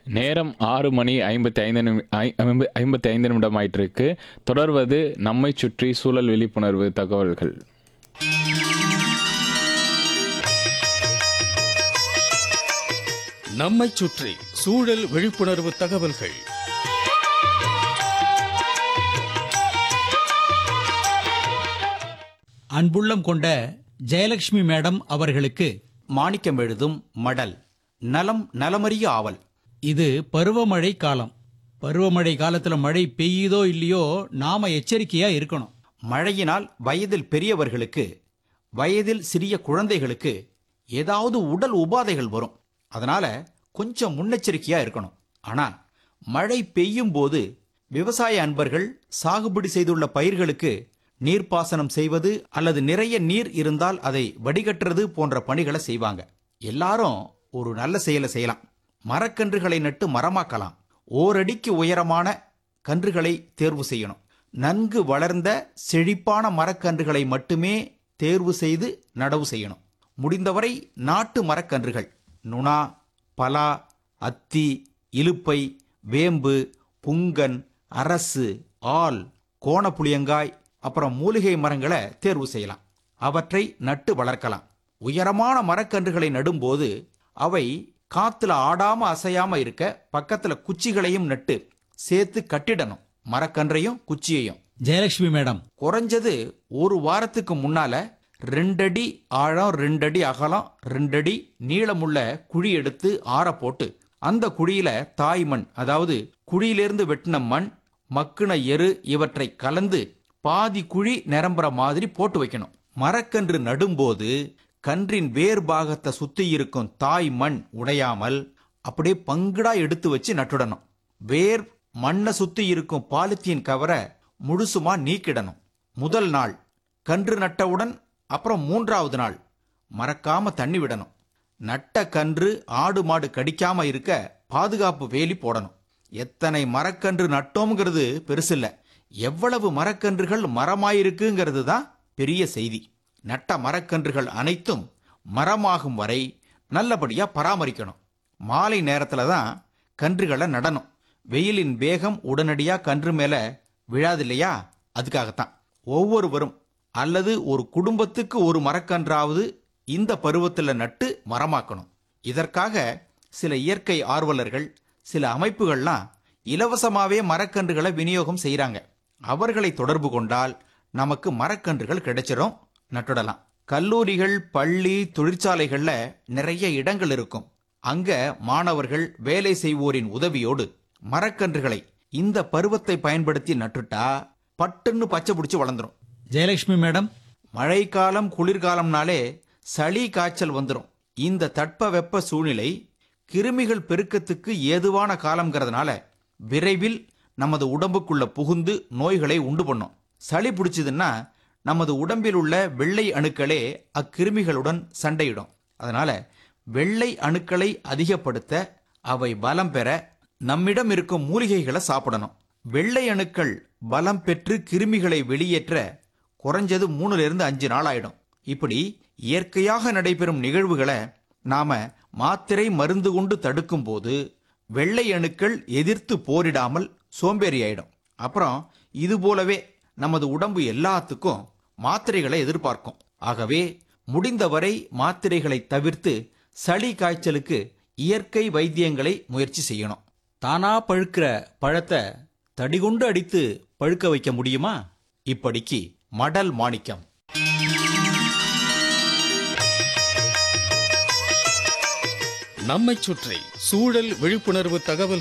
நேரம் ஆறு மணி ஐம்பத்தி ஐந்து நிமி ஐ- ஐம்ப- ஐம்பத்தி ஐந்து நிமிடம் ஆயிட்டிருக்கு தொடர்வது நம்மை சுற்றி சூழல் விழிப்புணர்வு தகவல்கள் நம்மைச் சுற்றி சூழல் விழிப்புணர்வு தகவல்கள் அன்புள்ளம் கொண்ட ஜெயலட்சுமி மேடம் அவர்களுக்கு மாணிக்கம் எழுதும் மடல் நலம் நலமறிய ஆவல் இது பருவமழை காலம் பருவமழை காலத்துல மழை பெய்யுதோ இல்லையோ நாம எச்சரிக்கையா இருக்கணும் மழையினால் வயதில் பெரியவர்களுக்கு வயதில் சிறிய குழந்தைகளுக்கு ஏதாவது உடல் உபாதைகள் வரும் அதனால கொஞ்சம் முன்னெச்சரிக்கையா இருக்கணும் ஆனா மழை பெய்யும் போது விவசாய அன்பர்கள் சாகுபடி செய்துள்ள பயிர்களுக்கு நீர்ப்பாசனம் செய்வது அல்லது நிறைய நீர் இருந்தால் அதை வடிகட்டுறது போன்ற பணிகளை செய்வாங்க எல்லாரும் ஒரு நல்ல செயலை செய்யலாம் மரக்கன்றுகளை நட்டு மரமாக்கலாம் ஓரடிக்கு உயரமான கன்றுகளை தேர்வு செய்யணும் நன்கு வளர்ந்த செழிப்பான மரக்கன்றுகளை மட்டுமே தேர்வு செய்து நடவு செய்யணும் முடிந்தவரை நாட்டு மரக்கன்றுகள் நுணா பலா அத்தி இலுப்பை வேம்பு புங்கன் அரசு ஆல் கோணப்புளியங்காய் அப்புறம் மூலிகை மரங்களை தேர்வு செய்யலாம் அவற்றை நட்டு வளர்க்கலாம் உயரமான மரக்கன்றுகளை நடும்போது அவை காத்துல ஆடாம அசையாம இருக்க பக்கத்துல குச்சிகளையும் நட்டு சேர்த்து கட்டிடணும் மரக்கன்றையும் குச்சியையும் ஜெயலட்சுமி மேடம் குறைஞ்சது ஒரு வாரத்துக்கு முன்னால ரெண்டடி ஆழம் ரெண்டடி அகலம் ரெண்டடி நீளமுள்ள குழி எடுத்து ஆற போட்டு அந்த குழியில தாய் மண் அதாவது குழியிலிருந்து வெட்டின மண் மக்குன எரு இவற்றை கலந்து பாதி குழி நிரம்புற மாதிரி போட்டு வைக்கணும் மரக்கன்று நடும்போது கன்றின் வேர் பாகத்தை சுத்தி இருக்கும் தாய் மண் உடையாமல் அப்படியே பங்குடா எடுத்து வச்சு நட்டுடணும் வேர் மண்ணை சுத்தி இருக்கும் பாலித்தீன் கவரை முழுசுமா நீக்கிடணும் முதல் நாள் கன்று நட்டவுடன் அப்புறம் மூன்றாவது நாள் மறக்காம தண்ணி விடணும் நட்ட கன்று ஆடு மாடு கடிக்காம இருக்க பாதுகாப்பு வேலி போடணும் எத்தனை மரக்கன்று நட்டோம்ங்கிறது பெருசில்ல எவ்வளவு மரக்கன்றுகள் மரமாயிருக்குங்கிறது தான் பெரிய செய்தி நட்ட மரக்கன்றுகள் அனைத்தும் மரமாகும் வரை நல்லபடியா பராமரிக்கணும் மாலை நேரத்துல தான் கன்றுகளை நடணும் வெயிலின் வேகம் உடனடியா கன்று மேல விழாது இல்லையா அதுக்காகத்தான் ஒவ்வொருவரும் அல்லது ஒரு குடும்பத்துக்கு ஒரு மரக்கன்றாவது இந்த பருவத்துல நட்டு மரமாக்கணும் இதற்காக சில இயற்கை ஆர்வலர்கள் சில அமைப்புகள்லாம் இலவசமாவே மரக்கன்றுகளை விநியோகம் செய்றாங்க அவர்களை தொடர்பு கொண்டால் நமக்கு மரக்கன்றுகள் கிடைச்சிரும் நட்டுடலாம் கல்லூரிகள் பள்ளி தொழிற்சாலைகள்ல நிறைய இடங்கள் இருக்கும் அங்க மாணவர்கள் வேலை செய்வோரின் உதவியோடு மரக்கன்றுகளை இந்த பருவத்தை பயன்படுத்தி நட்டுட்டா பட்டுன்னு பச்சை பிடிச்சு வளர்ந்துரும் ஜெயலட்சுமி மேடம் மழைக்காலம் குளிர்காலம்னாலே சளி காய்ச்சல் வந்துடும் இந்த தட்பவெப்ப சூழ்நிலை கிருமிகள் பெருக்கத்துக்கு ஏதுவான காலம்ங்கிறதுனால விரைவில் நமது உடம்புக்குள்ள புகுந்து நோய்களை உண்டு பண்ணும் சளி பிடிச்சதுன்னா நமது உடம்பில் உள்ள வெள்ளை அணுக்களே அக்கிருமிகளுடன் சண்டையிடும் அதனால வெள்ளை அணுக்களை அதிகப்படுத்த அவை பலம் பெற நம்மிடம் இருக்கும் மூலிகைகளை சாப்பிடணும் வெள்ளை அணுக்கள் பலம் பெற்று கிருமிகளை வெளியேற்ற குறைஞ்சது மூணுல இருந்து அஞ்சு நாள் ஆயிடும் இப்படி இயற்கையாக நடைபெறும் நிகழ்வுகளை நாம மாத்திரை மருந்து கொண்டு தடுக்கும் போது வெள்ளை அணுக்கள் எதிர்த்து போரிடாமல் சோம்பேறி ஆயிடும் அப்புறம் இது போலவே நமது உடம்பு எல்லாத்துக்கும் மாத்திரைகளை எதிர்பார்க்கும் ஆகவே முடிந்தவரை மாத்திரைகளை தவிர்த்து சளி காய்ச்சலுக்கு இயற்கை வைத்தியங்களை முயற்சி செய்யணும் தானா பழுக்கிற பழத்தை தடிகுண்டு அடித்து பழுக்க வைக்க முடியுமா இப்படிக்கு மடல் மாணிக்கம் நம்மைச் சுற்றி சூழல் விழிப்புணர்வு தகவல்